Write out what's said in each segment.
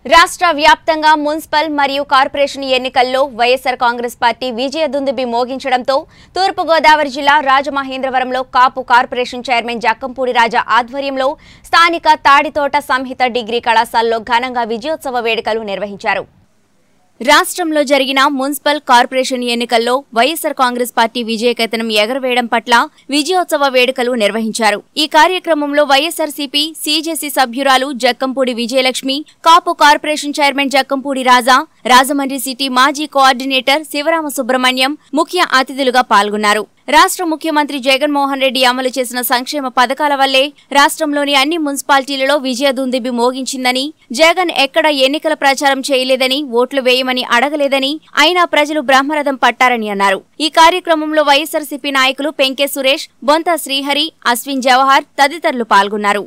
రాష్ట్ర వ్యాప్తంగా మున్సిపల్ మరియు కార్పొరేషన్ ఎన్నికల్లో వైఎస్సార్ కాంగ్రెస్ పార్టీ విజయ దుందుబి మోగించడంతో తూర్పుగోదావరి జిల్లా రాజమహేంద్రవరంలో కాపు కార్పొరేషన్ చైర్మన్ జక్కంపూడి రాజా ఆధ్వర్యంలో స్థానిక తాడితోట సంహిత డిగ్రీ కళాశాలలో ఘనంగా విజయోత్సవ వేడుకలు నిర్వహించారు రాష్ట్రంలో జరిగిన మున్సిపల్ కార్పొరేషన్ ఎన్నికల్లో వైఎస్సార్ కాంగ్రెస్ పార్టీ విజయకేతనం ఎగరవేయడం పట్ల విజయోత్సవ వేడుకలు నిర్వహించారు ఈ కార్యక్రమంలో వైఎస్సార్సీపీ సీజేసీ సభ్యురాలు Jakkampudi Vijayalakshmi Kapu corporation chairman Jakkampudi Raja Rajahmundry city మాజీ కోఆర్డినేటర్ శివరామ సుబ్రహ్మణ్యం ముఖ్య అతిథులుగా పాల్గొన్నారు రాష్ట్ర ముఖ్యమంత్రి జగన్మోహన్ రెడ్డి అమలు చేసిన సంక్షేమ పథకాల వల్లే రాష్ట్రంలోని అన్ని మున్సిపాలిటీలలో విజయదుందిబి మోగించిందని జగన్ ఎక్కడ ఎన్నికల ప్రచారం చేయలేదని ఓట్లు వేయమని అడగలేదని అయినా ప్రజలు బ్రహ్మరథం పట్టారని అన్నారు ఈ కార్యక్రమంలో వైఎస్సార్సీపీ నాయకులు పెంకే సురేష్ బొంత శ్రీహరి అశ్విన్ జవహర్ తదితరులు పాల్గొన్నారు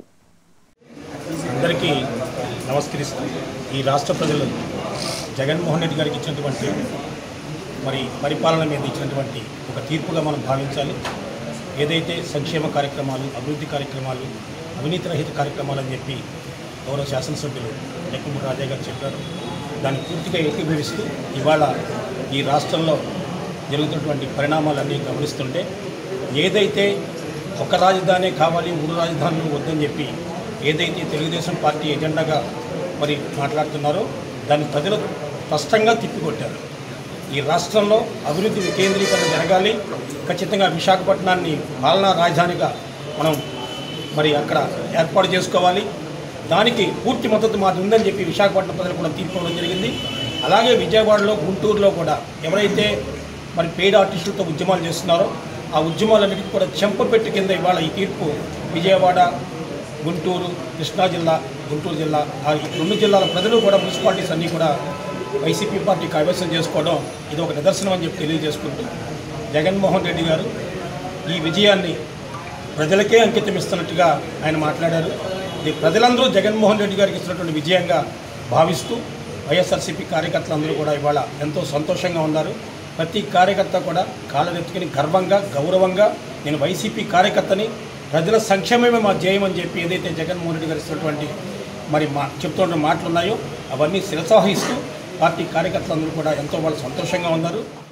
అందరికీ నమస్కరిస్తూ ఈ రాష్ట్ర ప్రజలు జగన్మోహన్ రెడ్డి గారికి ఇచ్చినటువంటి మరి పరిపాలన మీద ఇచ్చినటువంటి ఒక తీర్పుగా మనం భావించాలి ఏదైతే సంక్షేమ కార్యక్రమాలు అభివృద్ధి కార్యక్రమాలు అవినీతి రహిత కార్యక్రమాలు అని చెప్పి గౌరవ శాసనసభ్యులు లెక్కమూడి రాజా గారు చెప్పారు దాన్ని పూర్తిగా ఏకీభవిస్తూ ఇవాళ ఈ రాష్ట్రంలో జరుగుతున్నటువంటి పరిణామాలన్నీ గమనిస్తుంటే ఏదైతే ఒక రాజధానే కావాలి మూడు రాజధానులు వద్దని చెప్పి ఏదైతే తెలుగుదేశం పార్టీ ఎజెండాగా మరి మాట్లాడుతున్నారో దాన్ని ప్రజలు స్పష్టంగా తిప్పికొట్టారు ఈ రాష్ట్రంలో అభివృద్ధి వికేంద్రీకరణ జరగాలి ఖచ్చితంగా విశాఖపట్నాన్ని పాలనా రాజధానిగా మనం మరి అక్కడ ఏర్పాటు చేసుకోవాలి దానికి పూర్తి మద్దతు మాది ఉందని చెప్పి విశాఖపట్నం ప్రజలు కూడా తీర్పు ఇవ్వడం జరిగింది అలాగే విజయవాడలో గుంటూరులో కూడా ఎవరైతే మరి పెయిడ్ ఆర్టిస్టులతో ఉద్యమాలు చేస్తున్నారో ఆ ఉద్యమాలన్నిటికీ కూడా చెంపపెట్టు కింద ఇవాళ ఈ తీర్పు విజయవాడ గుంటూరు కృష్ణా జిల్లా గుంటూరు జిల్లా ఆ ఈ రెండు జిల్లాల ప్రజలు కూడా మున్సిపాలిటీస్ అన్నీ కూడా వైసీపీ పార్టీ కైవసం చేసుకోవడం ఇది ఒక నిదర్శనం అని చెప్పి తెలియజేసుకుంటూ జగన్మోహన్ రెడ్డి గారు ఈ విజయాన్ని ప్రజలకే అంకితం ఇస్తున్నట్టుగా ఆయన మాట్లాడారు ఇది ప్రజలందరూ జగన్మోహన్ రెడ్డి గారికి ఇస్తున్నటువంటి విజయంగా భావిస్తూ వైఎస్ఆర్సీపీ కార్యకర్తలందరూ కూడా ఇవాళ ఎంతో సంతోషంగా ఉన్నారు ప్రతి కార్యకర్త కూడా కాళ్ళనెత్తుకుని గర్వంగా గౌరవంగా నేను వైసీపీ కార్యకర్తని ప్రజల సంక్షేమమే మా ధ్యేయం అని చెప్పి ఏదైతే జగన్మోహన్ రెడ్డి గారు ఇస్తున్నటువంటి మరి మా చెప్తున్న మాటలు ఉన్నాయో అవన్నీ శిరసాహిస్తూ పార్టీ కార్యకర్తలందరూ కూడా ఎంతో వాళ్ళు సంతోషంగా ఉన్నారు